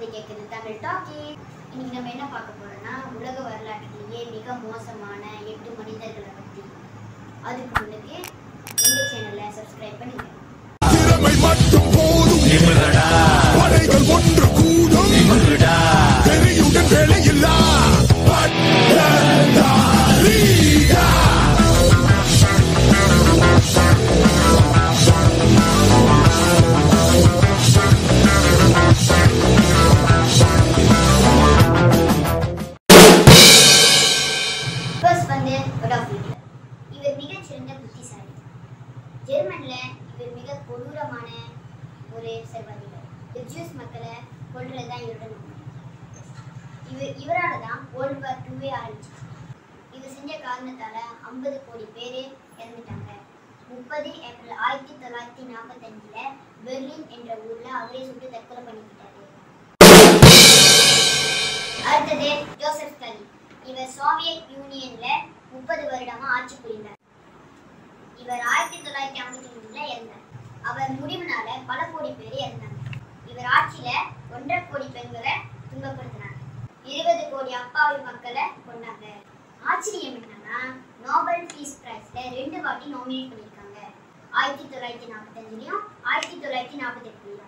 வந்து கேட்குது தமிழ் டாக்கி இன்னைக்கு நம்ம என்ன பார்க்க போறோம்னா உலக வரலாற்றிலேயே மிக மோசமான எட்டு மனிதர்களை பற்றி அதுக்கு முன்னுக்கு எங்க சேனலை சப்ஸ்கிரைப் பண்ணுங்க திறமை மட்டும் போதும் படைகள் ஒன்று கூடும் தெரியுடன் வேலையில்லா பட்டதாரியா. ஃபர்ஸ்ட் வந்து அடால்ஃப் ஹிட்லர் இவர் மிகச்சிறந்த புத்திசாலி ஜெர்மன்ல இவர் மிக கொடூரமான ஒரு சர்வாதிகாரி இவர் ஜூஸ் மக்களை கொல்றது தான் இவரோட நோக்கம் இவர் இவரால தான் வேர்ல்டு வார் டூவே ஆரம்பிச்சு இவர் செஞ்ச காரணத்தால ஐம்பது கோடி பேர் இறந்துட்டாங்க முப்பது ஏப்ரல் ஆயிரத்தி தொள்ளாயிரத்தி நாற்பத்தஞ்சுல பெர்லின் என்ற ஊர்ல அவரே சுட்டு தற்கொலை பண்ணிக்கிட்டாரு அடுத்தது ஜோசப் ஸ்டாலின் இவர் சோவியத் யூனியன்ல முப்பது வருடமா ஆட்சி புரிந்தார் இவர் ஆயிரத்தி தொள்ளாயிரத்தி ஐம்பத்தி மூணுல இறந்தார் அவர் முடிவுனால பல கோடி பேர் இறந்தாங்க இவர் ஆட்சியில ஒன்றரை கோடி பெண்களை துன்பப்படுத்தினாங்க இருபது கோடி அப்பாவி மக்களை கொண்டாங்க ஆச்சரியம் என்னன்னா நோபல் பீஸ் பிரைஸ்ல ரெண்டு வாட்டி நாமினேட் பண்ணியிருக்காங்க ஆயிரத்தி தொள்ளாயிரத்தி நாற்பத்தஞ்சுலயும் ஆயிரத்தி தொள்ளாயிரத்தி நாற்பத்தி எட்டுலயும்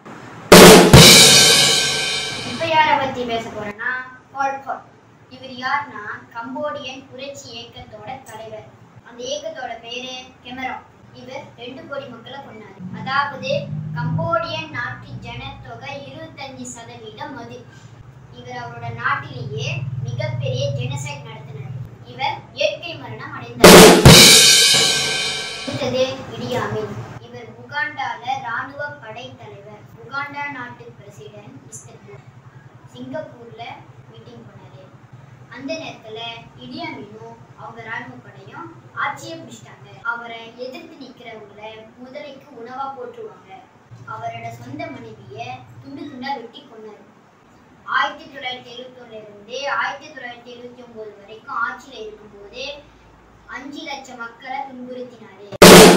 இப்ப யார பத்தி பேச போறேன்னா பால் பாட் இவர் யாருன்னா கம்போடியன் புரட்சி இயக்கத்தோட தலைவர் அந்த இயக்கத்தோட பேரு கெமரான் இவர் ரெண்டு கோடி மக்களை கொண்டாரு அதாவது கம்போடியன் நாட்டு ஜனத்தொகை இருபத்தஞ்சு சதவீதம் அது இவர் அவரோட நாட்டிலேயே மிகப்பெரிய ஜெனசைட் நடத்தினார் இவர் இயற்கை மரணம் அடைந்தார் அடுத்தது இடியாமின் இவர் உகாண்டால ராணுவ படை தலைவர் உகாண்டா நாட்டு பிரசிடென்ட் மிஸ்டர் புஷ் சிங்கப்பூர்ல மீட்டிங் பண்ணாரு அந்த நேரத்துல இடியாமினும் அவங்க ராணுவ படையும் ஆட்சியை பிடிச்சிட்டாங்க அவரை எதிர்த்து நிக்கிறவங்கள முதலைக்கு உணவா போட்டுருவாங்க அவரோட சொந்த மனைவிய துண்டு துண்டா வெட்டி கொன்னாரு ஆயிரத்தி தொள்ளாயிரத்தி எழுபத்தி ஒண்ணுல இருந்து ஆயிரத்தி தொள்ளாயிரத்தி எழுபத்தி ஒன்பது வரைக்கும் ஆட்சியில இருக்கும்போது அஞ்சு லட்சம் மக்களை துன்புறுத்தினாரு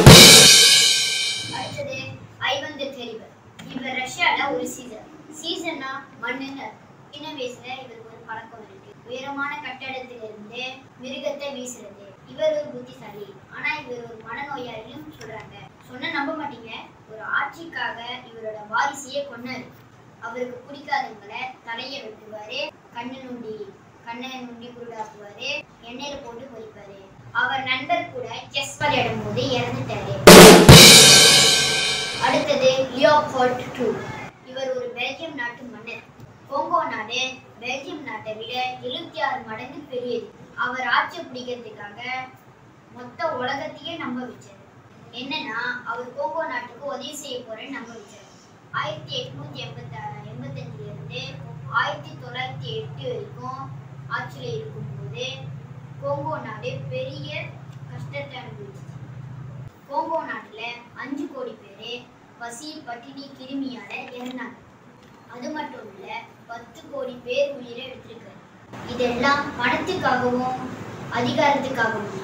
அடுத்தது ஐவன் தி டெரிபிள் இவர் ரஷ்யால ஒரு சீசன் சீசன்னா மண்ணுன்னு அர்த்தம். சின்ன வயசுல இவருக்கு ஒரு பழக்கம் இருக்கு உயரமான கட்டடத்திலிருந்து மிருகத்தை வீசுறது இவர் ஒரு புத்திசாலி ஆனா இவர் ஒரு மனநோயாளியும் சொல்றாங்க சொன்னா நம்ப மாட்டீங்க ஒரு ஆட்சிக்காக இவரோட வாரிசையே கொன்னாரு அவருக்கு பிடிக்காதவங்களை தலைய வெட்டுவாரு கண்ணு நுண்டி கண்ணை நுண்டி குருடாக்குவாரு எண்ணெயில போட்டு பொரிப்பாரு அவர் நண்பர் கூட செஸ் விளையாடும் போது இறந்துட்டாரு அடுத்தது லியோபோல்ட் டூ இவர் ஒரு பெல்ஜியம் நாட்டு மன்னர் கோங்கோ நாடு பெல்ஜியம் நாட்டை விட எழுபத்தி ஆறு மடங்கு பெரியது அவர் ஆட்சி பிடிக்கிறதுக்காக மொத்த உலகத்தையே நம்ப வச்சாரு என்னன்னா அவர் கோங்கோ நாட்டுக்கு உதவி செய்ய போறேன்னு நம்ப வச்சாரு ஆயிரத்தி எட்நூத்தி எண்பத்தி எண்பத்தஞ்சுல இருந்து ஆயிரத்தி தொள்ளாயிரத்தி எட்டு வரைக்கும் ஆட்சியில இருக்கும்போது கோங்கோ நாடு பெரிய கஷ்டத்தை அனுபவிச்சு கோங்கோ நாட்டுல அஞ்சு கோடி பேரு பசி பட்டினி கிருமியால இறந்தாங்க அது மட்டும் இல்ல பத்து கோடி பேர் உயிரை எடுத்திருக்காரு இதெல்லாம் பணத்துக்காகவும் அதிகாரத்துக்காகவும்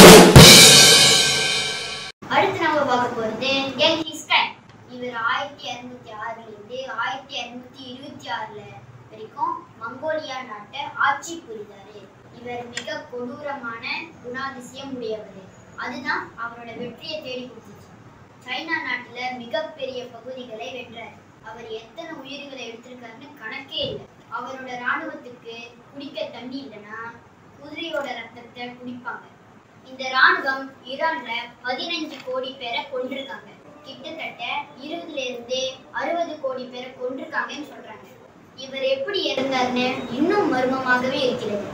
அடுத்து நம்ம பார்க்க போறது கெங்கிஸ் கான் இவர் ஆயிரத்தி இருநூத்தி ஆறுல இருந்து ஆயிரத்தி இருநூத்தி இருபத்தி ஆறுல வரைக்கும் மங்கோலியா நாட்டை ஆட்சி புரிந்தாரு இவர் மிக கொடூரமான குணாதிசயம் உடையவர் அதுதான் அவரோட வெற்றியை தேடி கொடுத்துச்சு சைனா நாட்டுல மிகப்பெரிய பகுதிகளை வென்றார் அவர் எத்தனை உயிர்களை எடுத்திருக்காருன்னு கணக்கே இல்லை அவரோட ராணுவத்துக்கு குடிக்க தண்ணி இல்லைன்னா குதிரையோட ரத்தத்தை குடிப்பாங்க இந்த ராணுவம் ஈரான்ல பதினஞ்சு கோடி பேரை கொண்டிருக்காங்க கிட்டத்தட்ட இருபதுல இருந்து அறுபது கோடி பேரை கொண்டிருக்காங்கன்னு சொல்றாங்க இவர் எப்படி இறந்தாருன்னு இன்னும் மர்மமாகவே இருக்கிறது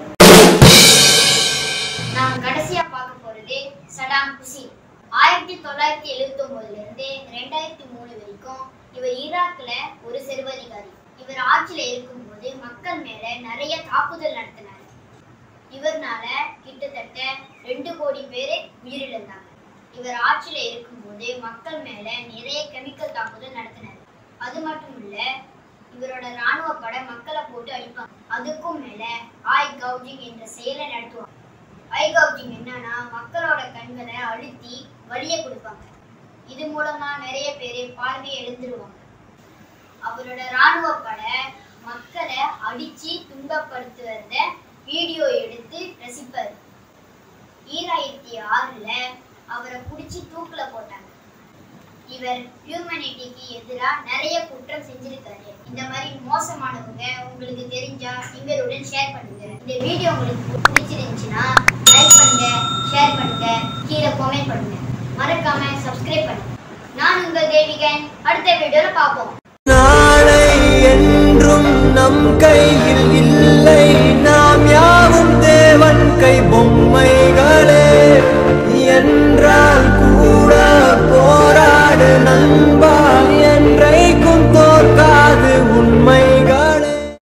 நாம் கடைசியா பார்க்க போறது சடாம் ஹுசேன் ஆயிரத்தி தொள்ளாயிரத்தி எழுபத்தி ஒன்பதுல இருந்து ரெண்டாயிரத்தி மூணு வரைக்கும் இவர் ஈராக்ல ஒரு சர்வாதிகாரி இவர் ஆட்சியில இருக்கும்போது மக்கள் மேல நிறைய தாக்குதல் நடத்தினார் இவர்னால கிட்டத்தட்ட ரெண்டு கோடி பேரு உயிரிழந்தாங்க இவர் ஆட்சியில இருக்கும்போது மக்கள் மேல நிறைய கெமிக்கல் தாக்குதல் நடத்தினார் அது மட்டும் இல்ல இவரோட ராணுவ படை மக்களை போட்டு அழிப்பாங்க அதுக்கும் மேல ஆய் கவுஜிங் என்ற செயலை நடத்துவாங்க ஐ கவுஜிங் என்னன்னா மக்களோட கண்களை அழுத்தி வலிய கொடுப்பாங்க இது மூலமா நிறைய பேர் பார்வையை எழுந்துருவாங்க அவரோட ராணுவ படை மக்களை அடிச்சு துன்பப்படுத்துவத வீடியோ எடுத்து ரசிப்பார் ஈராயிரத்தி ஆறுல அவரை பிடிச்சி தூக்குல போட்டாங்க இவர் ஹியூமனிட்டிக்கு எதிராக நிறைய குற்றம் செஞ்சிருக்காரு இந்த மாதிரி மோசமானவங்க உங்களுக்கு தெரிஞ்சா எங்களுடன் ஷேர் பண்ணுங்க இந்த வீடியோ உங்களுக்கு பிடிச்சிருந்துச்சுன்னா லைக் பண்ணுங்க ஷேர் பண்ணுங்க கீழே கமெண்ட் பண்ணுங்க மறக்காம சப்ஸ்கிரைப் பண்ணுங்க நான் உங்கள் தேவிகன் அடுத்த வீடியோல பார்ப்போம் நாளை என்றும் நம் கையில் இல்லை நாம் யாவும் தேவன் கை பொம்மைகளே என்றால் கூட போராடு நண்பா